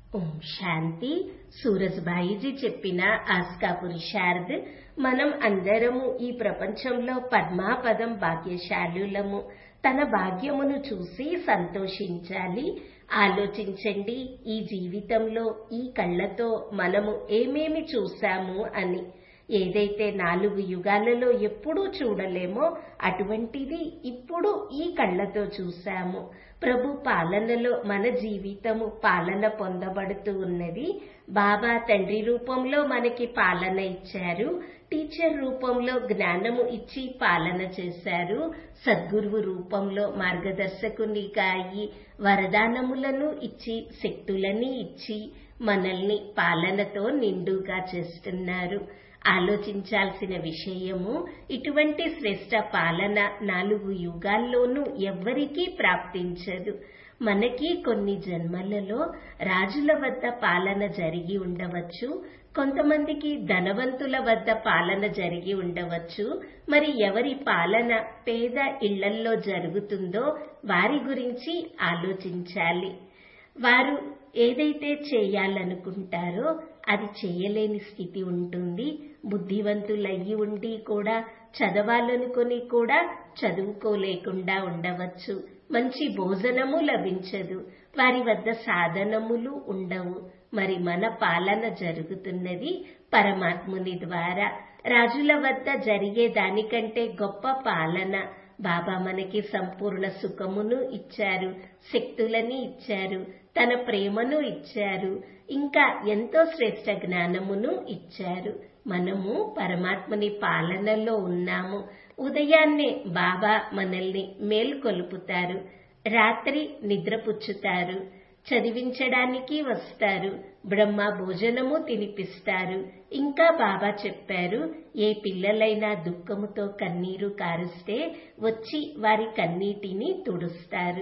ఓం శాంతి సూరజ్బాయిజీ చెప్పిన ఆస్కా పురుషార్థ్ మనం అందరము ఈ ప్రపంచంలో పద్మాపదం భాగ్యశాలులము తన భాగ్యమును చూసి సంతోషించాలి ఆలోచించండి ఈ జీవితంలో ఈ కళ్ళతో మనము ఏమేమి చూశాము అని ఏదైతే నాలుగు యుగాలలో ఎప్పుడూ చూడలేమో అటువంటిది ఇప్పుడు ఈ కళ్ళతో చూశాము ప్రభు పాలనలో మన జీవితము పాలన పొందబడుతూ ఉన్నది బాబా తండ్రి రూపంలో మనకి పాలన ఇచ్చారు టీచర్ రూపంలో జ్ఞానము ఇచ్చి పాలన చేశారు సద్గురువు రూపంలో మార్గదర్శకునిగా అయి వరదానములను ఇచ్చి శక్తులని ఇచ్చి మనల్ని పాలనతో నిండుగా చేస్తున్నారు ఆలోచించాల్సిన విషయము ఇటువంటి శ్రేష్ట పాలన నాలుగు యుగాల్లోనూ ఎవ్వరికీ ప్రాప్తించదు మనకి కొన్ని జన్మలలో రాజుల వద్ద పాలన జరిగి ఉండవచ్చు కొంతమందికి ధనవంతుల వద్ద పాలన జరిగి ఉండవచ్చు మరి ఎవరి పాలన పేద ఇళ్లల్లో జరుగుతుందో వారి గురించి ఆలోచించాలి వారు ఏదైతే చేయాలనుకుంటారో అది చేయలేని స్థితి ఉంటుంది బుద్ధివంతులయ్యి ఉండి కూడా చదవాలనుకొని కూడా చదువుకోలేకుండా ఉండవచ్చు మంచి భోజనము లభించదు వారి వద్ద సాధనములు ఉండవు మరి మన పాలన జరుగుతున్నది పరమాత్ముని ద్వారా రాజుల వద్ద జరిగే దానికంటే గొప్ప పాలన బాబా మనకి సంపూర్ణ సుఖమును ఇచ్చారు శక్తులని ఇచ్చారు తన ప్రేమను ఇచ్చారు ఇంకా ఎంతో శ్రేష్ట జ్ఞానమును ఇచ్చారు మనము పరమాత్మని పాలనలో ఉన్నాము ఉదయాన్నే బాబా మనల్ని మేల్కొలుపుతారు రాత్రి నిద్రపుచ్చుతారు చదివించడానికి వస్తారు బ్రహ్మ భోజనము తినిపిస్తారు ఇంకా బాబా చెప్పారు ఏ పిల్లలైనా దుఃఖముతో కన్నీరు కారుస్తే వచ్చి వారి కన్నీటిని తుడుస్తారు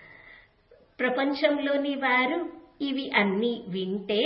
ప్రపంచంలోని వారు ఇవి అన్ని వింటే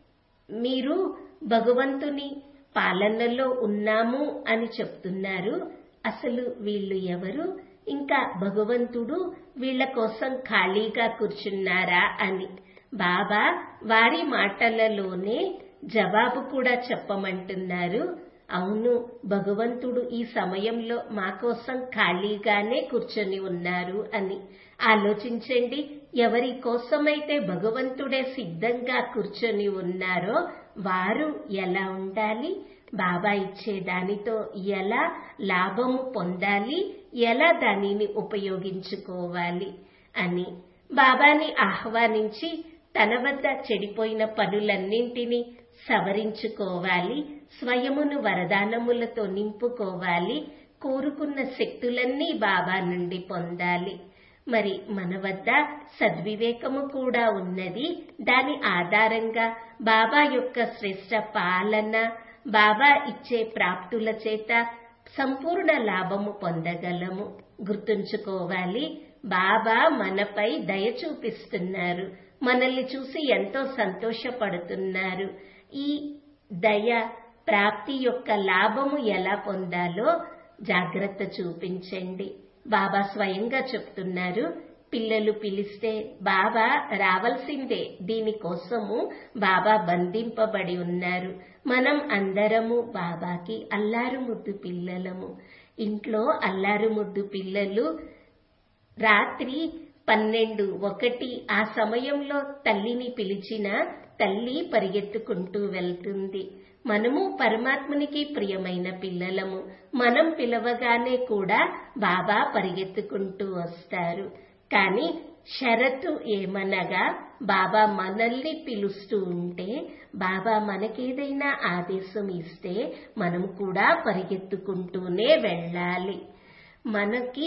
మీరు భగవంతుని పాలనలో ఉన్నాము అని చెప్తున్నారు అసలు వీళ్ళు ఎవరు ఇంకా భగవంతుడు వీళ్ల కోసం ఖాళీగా కూర్చున్నారా అని బాబా వారి మాటలలోనే జవాబు కూడా చెప్పమంటున్నారు అవును భగవంతుడు ఈ సమయంలో మా కోసం ఖాళీగానే కూర్చొని ఉన్నారు అని ఆలోచించండి ఎవరి కోసమైతే భగవంతుడే సిద్ధంగా కూర్చొని ఉన్నారో వారు ఎలా ఉండాలి బాబా ఇచ్చే దానితో ఎలా లాభము పొందాలి ఎలా దానిని ఉపయోగించుకోవాలి అని బాబాని ఆహ్వానించి తన వద్ద చెడిపోయిన పనులన్నింటినీ సవరించుకోవాలి స్వయమును వరదానములతో నింపుకోవాలి కోరుకున్న శక్తులన్నీ బాబా నుండి పొందాలి మరి మన వద్ద సద్వివేకము కూడా ఉన్నది దాని ఆధారంగా బాబా యొక్క శ్రేష్ట పాలన బాబా ఇచ్చే ప్రాప్తుల చేత సంపూర్ణ లాభము పొందగలము గుర్తుంచుకోవాలి బాబా మనపై దయ చూపిస్తున్నారు మనల్ని చూసి ఎంతో సంతోషపడుతున్నారు ఈ దయ ప్రాప్తి యొక్క లాభము ఎలా పొందాలో జాగ్రత్త చూపించండి బాబా స్వయంగా చెప్తున్నారు పిల్లలు పిలిస్తే బాబా రావాల్సిందే దీనికోసము బాబా బంధింపబడి ఉన్నారు మనం అందరము బాబాకి అల్లారు ముద్దు పిల్లలము ఇంట్లో అల్లారు ముద్దు పిల్లలు రాత్రి పన్నెండు ఒకటి ఆ సమయంలో తల్లిని పిలిచిన తల్లి పరిగెత్తుకుంటూ వెళ్తుంది మనము పరమాత్మునికి ప్రియమైన పిల్లలము మనం పిలవగానే కూడా బాబా పరిగెత్తుకుంటూ వస్తారు కానీ షరతు ఏమనగా బాబా మనల్ని పిలుస్తూ ఉంటే బాబా మనకేదైనా ఆదేశం ఇస్తే మనం కూడా పరిగెత్తుకుంటూనే వెళ్ళాలి మనకి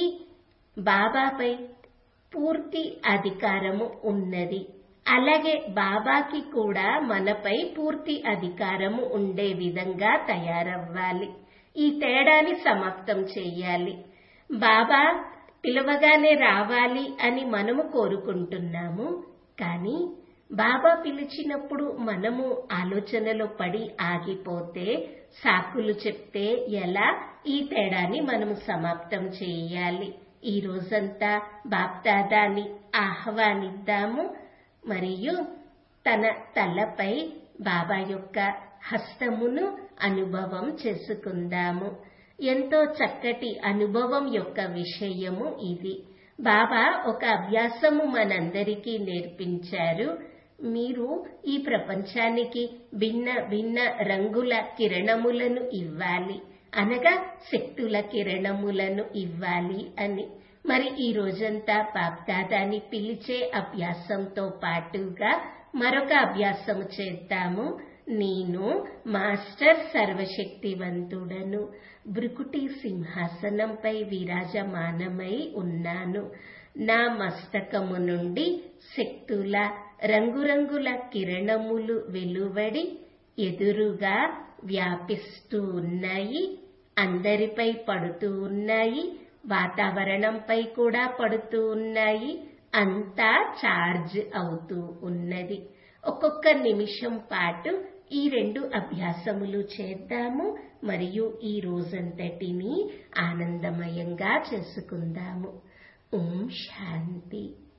బాబాపై పూర్తి అధికారము ఉన్నది అలాగే బాబాకి కూడా మనపై పూర్తి అధికారము ఉండే విధంగా తయారవ్వాలి ఈ తేడాని సమాప్తం చేయాలి బాబా పిలవగానే రావాలి అని మనము కోరుకుంటున్నాము కానీ బాబా పిలిచినప్పుడు మనము ఆలోచనలో పడి ఆగిపోతే సాకులు చెప్తే ఎలా ఈ తేడాని మనము సమాప్తం చేయాలి ఈ రోజంతా బాప్దాదాని ఆహ్వానిద్దాము మరియు తన తలపై బాబా యొక్క హస్తమును అనుభవం చేసుకుందాము ఎంతో చక్కటి అనుభవం యొక్క విషయము ఇది బాబా ఒక అభ్యాసము మనందరికీ నేర్పించారు మీరు ఈ ప్రపంచానికి భిన్న భిన్న రంగుల కిరణములను ఇవ్వాలి అనగా శక్తుల కిరణములను ఇవ్వాలి అని మరి ఈ రోజంతా బాప్దాదాని పిలిచే అభ్యాసంతో పాటుగా మరొక అభ్యాసము చేద్దాము నేను మాస్టర్ సర్వశక్తివంతుడను బ్రుకుటి సింహాసనంపై విరాజమానమై ఉన్నాను నా మస్తకము నుండి శక్తుల రంగురంగుల కిరణములు వెలువడి ఎదురుగా వ్యాపిస్తూ ఉన్నాయి అందరిపై పడుతూ ఉన్నాయి వాతావరణంపై కూడా పడుతూ ఉన్నాయి అంతా చార్జ్ అవుతూ ఉన్నది ఒక్కొక్క నిమిషం పాటు ఈ రెండు అభ్యాసములు చేద్దాము మరియు ఈ రోజంతటిని ఆనందమయంగా చేసుకుందాము ఓం శాంతి